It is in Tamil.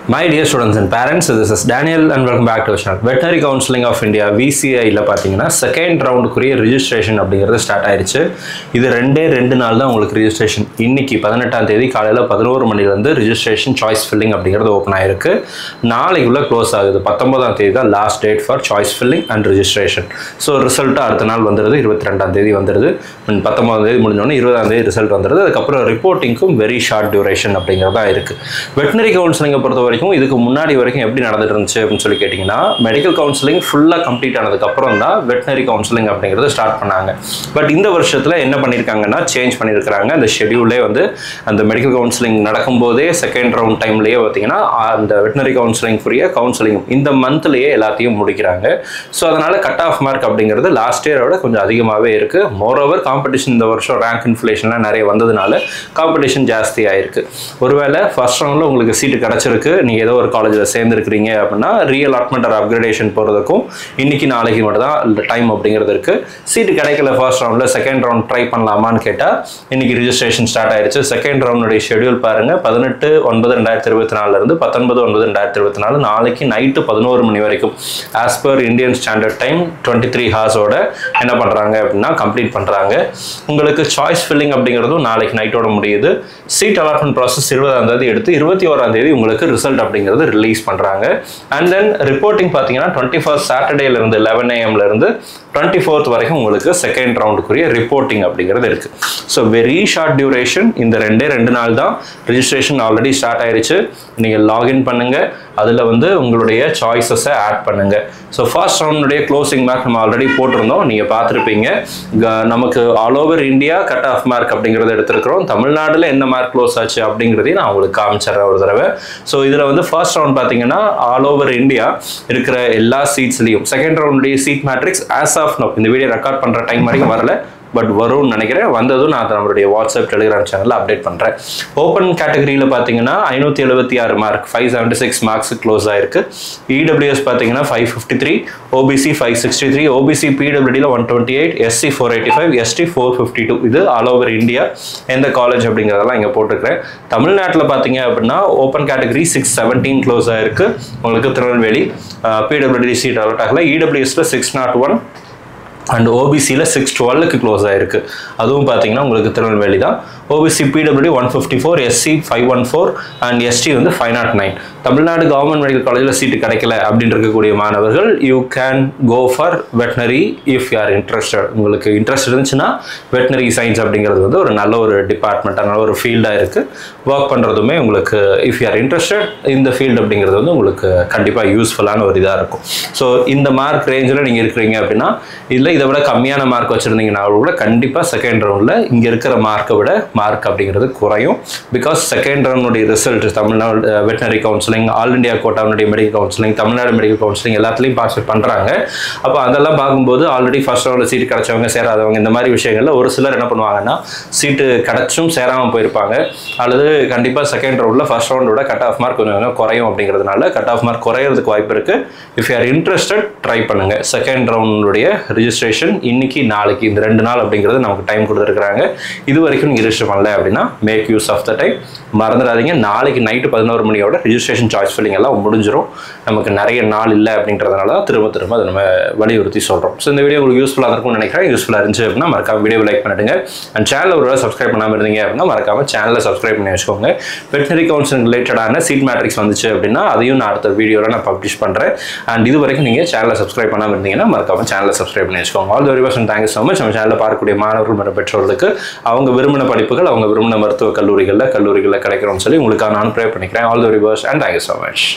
my dear students and parents this is Daniel and welcome back to channel veterinary counselling of India விசிஐயில் பார்த்தீங்கன்னா செகண்ட் ரவுண்டுக்குரிய ரிஜிஸ்ட்ரேஷன் அப்படிங்கிறது ஸ்டார்ட் ஆயிருச்சு இது ரெண்டே ரெண்டு நாள் தான் உங்களுக்கு ரிஜிஸ்ட்ரேஷன் இன்னைக்கு பதினெட்டாம் தேதி காலையில் பதினோரு மணிலேருந்து ரிஜிஸ்ட்ரேஷன் சாய்ஸ் ஃபில்லிங் அப்படிங்கிறது ஓப்பன் ஆயிருக்கு நாளைக்குள்ள க்ளோஸ் ஆகுது பத்தொன்பதாம் தேதி தான் last date for choice filling and registration so result அடுத்த நாள் வந்துடுது இருபத்தி ரெண்டாம் தேதி வந்துடுது And பத்தொன்பதாம் தேதி முடிஞ்சோடனே இருபதாம் தேதி ரிசல்ட் வந்துடுது அதுக்கப்புறம் ரிப்போர்ட்டிங்க்கும் வெரி ஷார்ட் டியூரேஷன் அப்படிங்கிறதா இருக்குது வெட்டினரி கவுன்சிலிங்கை பொறுத்த வரைக்கும் இதுக்கு முன்னாடி வரைக்கும் எப்படி நடந்துட்டு இருந்துச்சு அப்படின்னு சொல்லி கேட்டிங்கன்னா மெடிக்கல் கவுன்சிலிங் ஃபுல்லாக கம்ப்ளீட் ஆனதுக்கப்புறம் தான் வெட்டினரி கவுன்சிலிங் அப்படிங்கிறது ஸ்டார்ட் பண்ணாங்க பட் இந்த வருஷத்தில் என்ன பண்ணியிருக்காங்கன்னா சேஞ்ச் பண்ணியிருக்கிறாங்க அந்த ஷெடியூலே வந்து அந்த மெடிக்கல் கவுன்சிலிங் நடக்கும்போதே செகண்ட் ரவுண்ட் டைம்லேயே பார்த்தீங்கன்னா அந்த வெட்டினரி கவுன்சிலிங்குரிய கவுன்சிலிங் இந்த மந்த்லேயே எல்லாத்தையும் முடிக்கிறாங்க ஸோ அதனால் கட் ஆஃப் மார்க் அப்படிங்கிறது லாஸ்ட் இயரோட கொஞ்சம் அதிகமாகவே இருக்குது மோரோவர் காம்படிஷன் இந்த வருஷம் ரேங்க் இன்ஃப்ளேஷன்லாம் நிறைய வந்ததுனால காம்படிஷன் ஜாஸ்தி ஆயிருக்கு ஒருவேளை ஃபர்ஸ்ட் ரவுண்டில் உங்களுக்கு சீட்டு கிடச்சிருக்கு நீங்கள் ஏதோ ஒரு காலேஜில் சேர்ந்துருக்கிறீங்க அப்படின்னா ரீ அலாட்மெண்ட் ஆர் அப்கிரேடேஷன் போகிறதுக்கும் இன்னைக்கு நாளைக்கு மட்டும் தான் டைம் அப்படிங்கிறது இருக்குது சீட்டு கிடைக்கல ஃபர்ஸ்ட் ரவுண்டில் செகண்ட் ரவுண்ட் ட்ரை பண்ணலாமான்னு கேட்டால் இன்னைக்கு ரிஜிஸ்ட்ரேஷன் ஸ்டார்ட் ஆயிருச்சு செகண்ட் ரவுண்டுடைய ஷெடியூல் பாருங்கள் பதினெட்டு ஒன்பது ரெண்டாயிரத்தி இருபத்தி நாலுலேருந்து பத்தொன்பது ஒன்பது ரெண்டாயிரத்தி இருபத்தி நாலு நாளைக்கு நைட்டு பதினோரு மணி வரைக்கும் as per Indian standard time twenty three ஹார்ஸோட என்ன பண்ணுறாங்க அப்படின்னா கம்ப்ளீட் பண்ணுறாங்க உங்களுக்கு சாய்ஸ் ஃபில்லிங் அப்படிங்கிறதும் நாளைக்கு நைட்டோட முடியுது சீட் அலாட்மெண்ட் ப்ராசஸ் இருபதாம் தேதி எடுத்து இருபத்தி ஓராம் தேதி உங்களுக்கு ரிசல்ட் அப்படிங்கிறது ரிலீஸ் பண்ணுறாங்க அண்ட் தென் ரிப்போர்ட்டிங் பார்த்தீங்கன்னா டுவெண்ட்டி ஃபர்ஸ்ட் சாட்டர்டேலேருந்து லெவன் ஏஎம்லேருந்து டுவெண்ட்டி ஃபோர்த் வரைக்கும் உங்களுக்கு செகண்ட் ரவுண்டுக்குரிய ரிப்போர்ட்டிங் அப்படிங்கிறது இருக்குது ஸோ வெரி ஷார்ட் டியூரேஷன் இந்த ரெண்டே ரெண்டு நாள் தான் ரிஜிஸ்ட்ரேஷன் ஆல்ரெடி ஸ்டார்ட் ஆயிருச்சு நீங்கள் லாகின் பண்ணுங்கள் அதில் வந்து உங்களுடைய சாய்ஸஸை ஆட் பண்ணுங்கள் ஸோ ஃபர்ஸ்ட் ரவுண்டுடைய க்ளோசிங் மார்க் நம்ம ஆல்ரெடி போட்டிருந்தோம் நீங்கள் பார்த்துருப்பீங்க க- நமக்கு all over India cut off mark அப்படிங்கிறத எடுத்திருக்கிறோம் தமிழ்நாட்டில் என்ன மார்க் க்ளோஸ் ஆச்சு அப்படிங்கிறதையும் நான் உங்களுக்கு காமிச்சிடுறேன் ஒரு தடவை ஸோ இதில் வந்து ஃபர்ஸ்ட் ரவுண்ட் பார்த்தீங்கன்னா ஆல் ஓவர் இந்தியா இருக்கிற எல்லா சீட்ஸ்லையும் செகண்ட் ரவுண்டுடைய seat matrix as of now இந்த வீடியோ ரெக்கார்ட் பண்ணுற டைம் வரைக்கும் வரல பட் வரும்னு நினைக்கிறேன் வந்ததும் நான் அதை நம்மளுடைய வாட்ஸ்அப் டெலிகிராம் சேனலில் அப்டேட் பண்ணுறேன் ஓப்பன் கேட்டகரியில் பார்த்தீங்கன்னா ஐநூற்றி எழுபத்தி ஆறு mark five seventy six marks close ஆயிருக்கு இடபிள்யூஎஸ் பார்த்தீங்கன்னா five fifty three OBC five sixty three OBC பிடபிள்யூடியில் one twenty eight SC four eighty five ST four fifty two இது ஆல் ஓவர் இந்தியா எந்த காலேஜ் அப்படிங்கிறதெல்லாம் இங்கே போட்டுக்கிறேன் தமிழ்நாட்டில் பார்த்தீங்க அப்படின்னா open category six seventeen close ஆயிருக்கு உங்களுக்கு திருநெல்வேலி பிடபிள்யூடி சீட் அலர்ட் ஆகல இடபிள்யூஎஸில் சிக்ஸ் நாட் ஒன் அண்ட் ஓபிசியில் சிக்ஸ் டுவெல்லுக்கு க்ளோஸ் ஆயிருக்கு அதுவும் பார்த்தீங்கன்னா உங்களுக்கு திருநெல்வேலி தான் OBC PW one fifty four SC five one four and ST வந்து five nought nine Tamil Nadu government medical காலேஜில் சீட்டு கிடைக்கல அப்படின்னு இருக்கக்கூடிய மாணவர்கள் you can go for veterinary if you are interested உங்களுக்கு இன்ட்ரெஸ்ட் இருந்துச்சுன்னா வெட்டினரி சயின்ஸ் அப்படிங்கிறது வந்து ஒரு நல்ல ஒரு டிபார்ட்மெண்ட்டாக நல்ல ஒரு ஃபீல்டாக இருக்குது ஒர்க் பண்ணுறதுமே உங்களுக்கு இஃப் யூ ஆர் இன்ட்ரெஸ்டட் இந்த ஃபீல்டு அப்படிங்கிறது வந்து உங்களுக்கு கண்டிப்பாக யூஸ்ஃபுல்லான ஒரு இதாக இருக்கும் ஸோ இந்த மார்க் ரேஞ்சில் நீங்கள் இருக்கிறீங்க அப்படின்னா இல்லை இதை விட கம்மியான மார்க் வச்சுருந்தீங்கன்னா கூட கண்டிப்பாக செகண்ட் ரவுண்டில் இங்கே இருக்கிற மார்க்கை விட மார்க் அப்படிங்கிறது குறையும் பிகாஸ் செகண்ட் ரவுண்டுடைய result Tamil Nadu veterinary counselling all India கோட்டாவுடைய medical counselling Tamil Nadu medical counselling எல்லாத்துலேயும் பார்ட்டிசிபேட் பண்ணுறாங்க அப்போ அதெல்லாம் பார்க்கும்போது ஆல்ரெடி ஃபர்ஸ்ட் ரவுண்டில் சீட்டு கிடைச்சவங்க சேராதவங்க இந்த மாதிரி விஷயங்களில் ஒரு சிலர் என்ன பண்ணுவாங்கன்னா சீட்டு கிடைச்சும் சேராமல் போயிருப்பாங்க அல்லது கண்டிப்பாக செகண்ட் ரவுண்டில் ஃபர்ஸ்ட் ரவுண்டோட கட் ஆஃப் மார்க் கொஞ்சம் கொஞ்சம் குறையும் அப்படிங்கிறதுனால கட் ஆஃப் மார்க் குறையிறதுக்கு வாய்ப்பு இருக்குது if you are interested try பண்ணுங்கள் செகண்ட் ரவுண்டுடைய ரிஜிஸ்ட்ரேஷன் இன்னைக்கு நாளைக்கு இந்த ரெண்டு நாள் அப்படிங்கிறது நமக்கு டைம் கொடுத்துருக்காங்க இது வரைக்கும் நீங்கள் ரிஜிஸ்டர் பண்ணல அப்படின்னா make use of the time மறந்துடாதீங்க நாளைக்கு நைட்டு பதினோரு மணியோட ரிஜிஸ்ட்ரேஷன் சாய்ஸ் ஃபில்லிங் எல்லாம் முடிஞ்சிடும் நமக்கு நிறைய நாள் இல்லை அப்படின்றதுனால தான் திரும்ப திரும்ப அதை நம்ம வலியுறுத்தி சொல்கிறோம் ஸோ இந்த வீடியோ உங்களுக்கு யூஸ்ஃபுல்லாக இருக்கும்னு நினைக்கிறேன் யூஸ்ஃபுல்லாக இருந்துச்சு அப்படின்னா மறக்காம வீடியோ லைக் பண்ணிடுங்க அண்ட் சேனல் ஒரு வேளை சப்ஸ்கிரைப் பண்ணாமல் இருந்தீங்க அப்படின்னா மறக்காம சேனலை சப்ஸ்கிரைப் பண்ணி வச்சுக்கோங்க வெட்டினரி கவுன்சிலிங் ரிலேட்டடான சீட் மேட்ரிக்ஸ் வந்துச்சு அப்படின்னா அதையும் நான் அடுத்த வீடியோவில் நான் பப்ளிஷ் பண்ணுறேன் அண்ட் இது வரைக்கும் நீங்கள் சேனலை சப்ஸ்கிரைப் பண்ணாமல் இருந்தீங்கன்னா மறக்காம சேனலை சப்ஸ்கிரைப் பண்ணி வச்சுக்கோங்க all very person thank you so much நம்ம சேனலில் பார்க்கக்கூடிய மாணவர்கள் மற்றும் பெற்றோர்களுக்கு அவங்க விரும்பின படிப்புகள் அவங்க விரும்பின மருத்துவ கல்லூரிகளில் கல்லூரிகளில் கிடைக்கணும்னு சொல்லி உங்களுக்காக நான் ப்ரே பண்ணிக்கிறேன் ஆல் த வெரி பர்ஸ் அண்ட் தேங்க்யூ ஸோ மச்